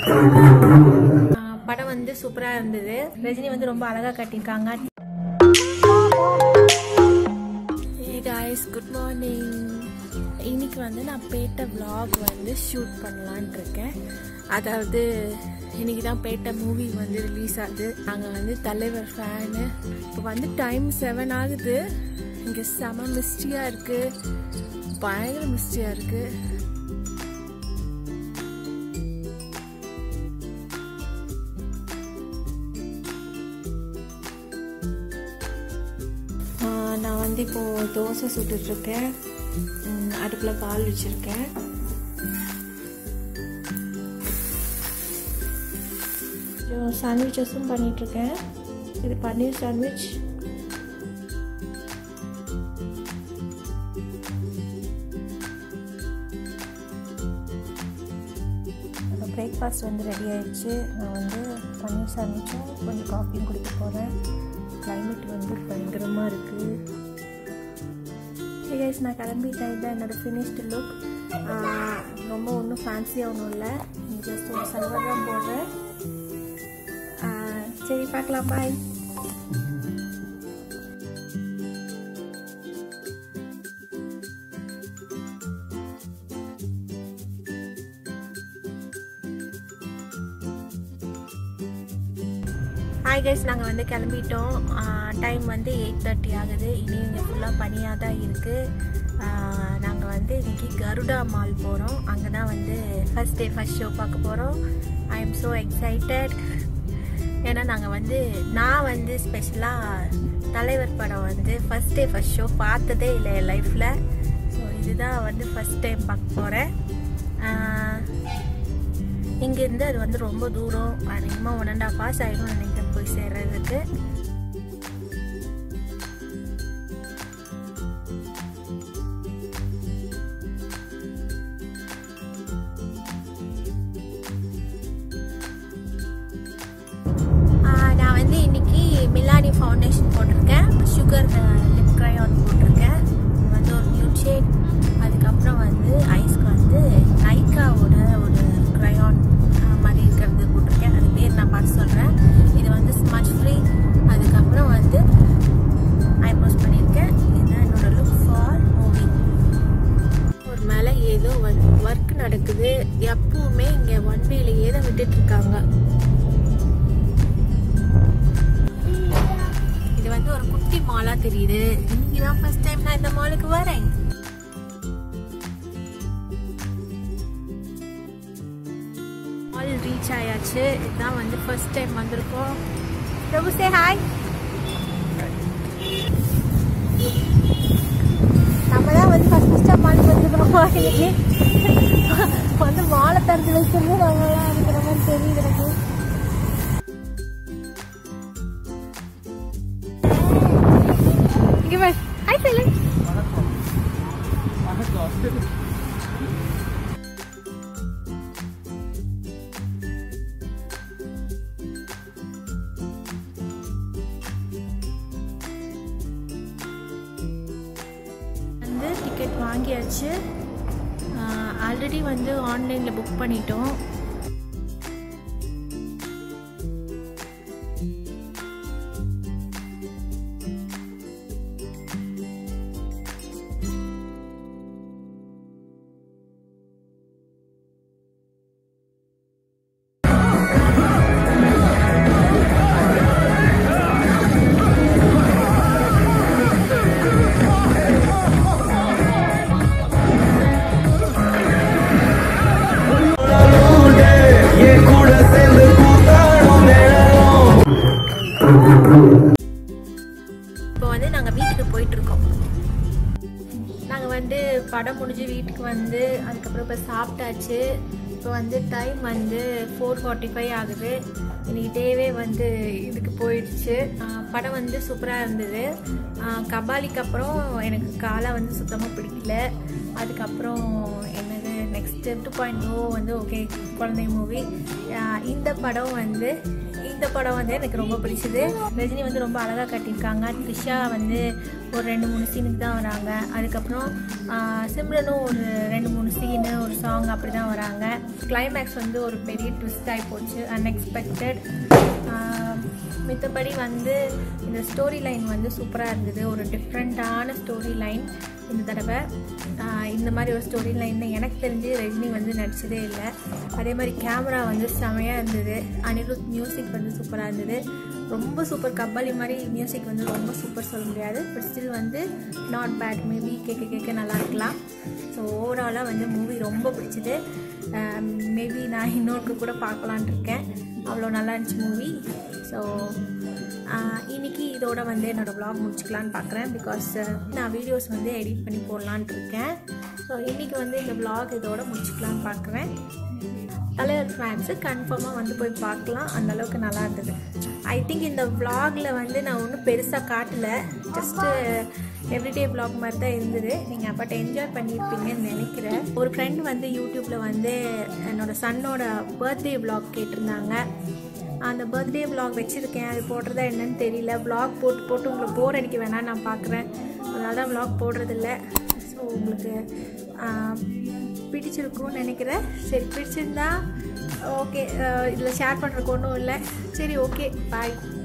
ஆஹ் படம் வந்து சூப்பராக இருந்தது ரஜினி வந்து ரொம்ப அழகாக கட்டியிருக்காங்க காய்ஸ் குட் மார்னிங் இன்னைக்கு வந்து நான் பேட்ட vlog வந்து ஷூட் பண்ணலான் இருக்கேன் அதாவது இன்னைக்கு தான் பேட்ட மூவி வந்து ரிலீஸ் ஆகுது நாங்கள் வந்து தலைவர் ஃபேனு இப்போ வந்து டைம் செவன் ஆகுது இங்கே செம மிஸ்டியாக இருக்குது பயங்கர மிஸ்டியாக இருக்குது ஆஹ் நான் வந்து இப்போது தோசை சுட்டுட்ருக்கேன் அடுப்பில் பால் வச்சுருக்கேன் சாண்ட்விச்சஸும் பண்ணிகிட்ருக்கேன் இது பன்னீர் சாண்ட்விச் பிரேக்ஃபாஸ்ட் வந்து ரெடி ஆயிடுச்சு நான் வந்து பன்னீர் சாண்ட்விச்சும் கொஞ்சம் காஃபியும் குடிக்க போகிறேன் கிளைமேட் வந்து பயங்கரமாக இருக்குது கைஸ் நான் கிளம்பிட்டேன் இதான் என்னோட ஃபினிஷ்டு லுக் ரொம்ப ஒன்றும் ஃபேன்சியாக ஒன்றும் இல்லை ஜஸ்ட் ஒரு சல்வார் தான் போடுறேன் ஆஹ் சரி பார்க்கலாம் பாய் ஹாய் கைஸ் நாங்கள் வந்து கிளம்பிட்டோம் டைம் வந்து எயிட் தேர்ட்டி ஆகுது இனி இங்கே ஃபுல்லாக பனியாக தான் இருக்குது நாங்கள் வந்து இன்னைக்கு கருடா மால் போகிறோம் அங்கே தான் வந்து ஃபஸ்ட் டே ஃபஸ்ட் ஷோ பார்க்க போகிறோம் ஐ எம் ஸோ எக்ஸைட்டட் ஏன்னா நாங்கள் வந்து நான் வந்து ஸ்பெஷலாக தலைவர் படம் வந்து ஃபஸ்ட் டே ஃபஸ்ட் ஷோ பார்த்ததே இல்லை என் லைஃப்பில் ஸோ இதுதான் வந்து ஃபஸ்ட் டைம் பார்க்க போகிறேன் இங்கேருந்து அது வந்து ரொம்ப தூரம் அதிகமாக ஒன் அண்ட் ஹாஃப் ஹவர்ஸ் ஆகிடும் நினைக்கிறேன் போய் சேர்றதுக்கு ஆஹ் நான் வந்து இன்னைக்கு மிலானி ஃபவுண்டேஷன் போட்டிருக்கேன் சுகர் லிப் க்ரையான் போட்டிருக்கேன் இது வந்து ஒரு நியூட் ஷேட் அதுக்கப்புறம் வந்து ஐஸ்க்கு வந்து நைக்காவோட ஒரு க்ரையான் மாதிரி இருக்கிறது போட்டிருக்கேன் அது பேர் நான் பார்த்து சொல்கிறேன் இது வந்து ஸ்மச் ஃப்ரீ அதுக்கப்புறம் வந்து ஐப்ரோஸ் பண்ணியிருக்கேன் இதுதான் என்னோட லுக் ஃபார் மூவி ஒரு மேலே ஏதோ ஒர்க் நடக்குது எப்பவுமே இங்கே ஒன் வேலையே தான் விட்டுட்டு இருக்காங்க இது வந்து ஒரு குட்டி மாலா தெரியுது இன்னைக்கு தான் ஃபர்ஸ்ட் டைம் நான் இந்த மாலுக்கு வரேன் மால் ரீச் ஆயாச்சு இதுதான் வந்து ஃபர்ஸ்ட் டைம் வந்திருக்கோம் பிரபு சே ஹாய் நம்ம தான் வந்து ஃபர்ஸ்ட் ஃபர்ஸ்ட் டைம் மாலுக்கு வந்துருக்கிறோம் இன்னைக்கு வந்து மாலை திறந்து வைக்கிறது நம்ம தான் இருக்கிற மாதிரி தெரியுது எனக்கு இங்க பாரு ஹாய் சொல்லு வந்து டிக்கெட் வாங்கியாச்சு ஆல்ரெடி வந்து ஆன்லைனில் புக் பண்ணிட்டோம் இப்போ வந்து நாங்கள் வீட்டுக்கு போயிட்டு இருக்கோம் நாங்கள் வந்து படம் முடிஞ்சு வீட்டுக்கு வந்து அதுக்கப்புறம் இப்போ சாப்பிட்டாச்சு இப்போ வந்து டைம் வந்து ஃபோர் ஃபார்ட்டி ஃபைவ் ஆகுது இன்னைக்கு டேவே வந்து இதுக்கு போயிடுச்சு ஆஹ் படம் வந்து சூப்பராக இருந்தது ஆஹ் கபாலிக்கு அப்புறம் எனக்கு காலை வந்து சுத்தமாக பிடிக்கல அதுக்கப்புறம் என்னது நெக்ஸ்ட் டூ பாயிண்ட் ஓ வந்து ஓகே குழந்தை மூவி இந்த படம் வந்து இந்த படம் வந்து எனக்கு ரொம்ப பிடிச்சது ரஜினி வந்து ரொம்ப அழகாக கட்டியிருக்காங்க த்ரிஷா வந்து ஒரு ரெண்டு மூணு சீனுக்கு தான் வராங்க அதுக்கப்புறம் ஆஹ், சிம்ரனும் ஒரு ரெண்டு மூணு சீனு ஒரு சாங் அப்படி தான் வராங்க கிளைமேக்ஸ் வந்து ஒரு பெரிய ட்விஸ்ட் ஆகி போச்சு அன்எக்ஸ்பெக்டட் மித்தபடி வந்து இந்த ஸ்டோரி லைன் வந்து சூப்பராக இருந்தது ஒரு டிஃப்ரெண்ட்டான ஸ்டோரி லைன் இந்த தடவை ஆஹ் இந்த மாதிரி ஒரு ஸ்டோரி லைன் எனக்கு தெரிஞ்சு ரஜினி வந்து நடிச்சதே இல்லை அதே மாதிரி கேமரா வந்து செமையாக இருந்தது அனிருத் மியூசிக் வந்து சூப்பராக இருந்தது ரொம்ப சூப்பர் கபாலி மாதிரி மியூசிக் வந்து ரொம்ப சூப்பர் சொல்ல முடியாது பட் ஸ்டில் வந்து நாட் பேட் மேபி கேட்க கேட்க நல்லா இருக்கலாம் ஸோ ஓவராலாக வந்து மூவி ரொம்ப பிடிச்சது மேபி நான் இன்னொருக்கு கூட பார்க்கலான்ட்டு இருக்கேன் அவ்வளோ நல்லா இருந்துச்சு மூவி ஸோ இன்னைக்கு இதோட வந்து என்னோடய vlog முடிச்சுக்கலான்னு பார்க்குறேன் பிகாஸ் நான் வீடியோஸ் வந்து எடிட் பண்ணி போடலான்ட்டு இருக்கேன் ஸோ இன்றைக்கி வந்து இந்த vlog இதோட முடிச்சுக்கலான்னு பார்க்குறேன் தலைவர் ஃபேன்ஸு கன்ஃபார்மாக வந்து போய் பார்க்கலாம் அந்த அளவுக்கு நல்லா இருந்தது ஐ திங்க் இந்த vlogல வந்து நான் ஒன்றும் பெருசாக காட்டல ஜஸ்ட்டு எவ்ரிடே vlog மாதிரி தான் இருந்தது நீங்கள் பட் என்ஜாய் பண்ணியிருப்பீங்கன்னு நினைக்கிறேன் ஒரு ஃப்ரெண்ட் வந்து யூடியூப்பில் வந்து என்னோட சன்னோட பர்த்டே vlog கேட்டிருந்தாங்க அந்த பர்த்டே vlog வச்சுருக்கேன் அது போடுறதா என்னன்னு தெரியல vlog போட்டு போட்டு உங்களுக்கு போர் அடிக்க வேணாம் நான் பார்க்குறேன் அதனால தான் vlog போடுறதில்ல ஸோ உங்களுக்கு ஆஹ், பிடிச்சிருக்கும்னு நினைக்கிறேன் சரி பிடிச்சிருந்தா ஓகே இதில் ஷேர் பண்ணுறதுக்கு ஒன்றும் இல்லை சரி ஓகே பாய்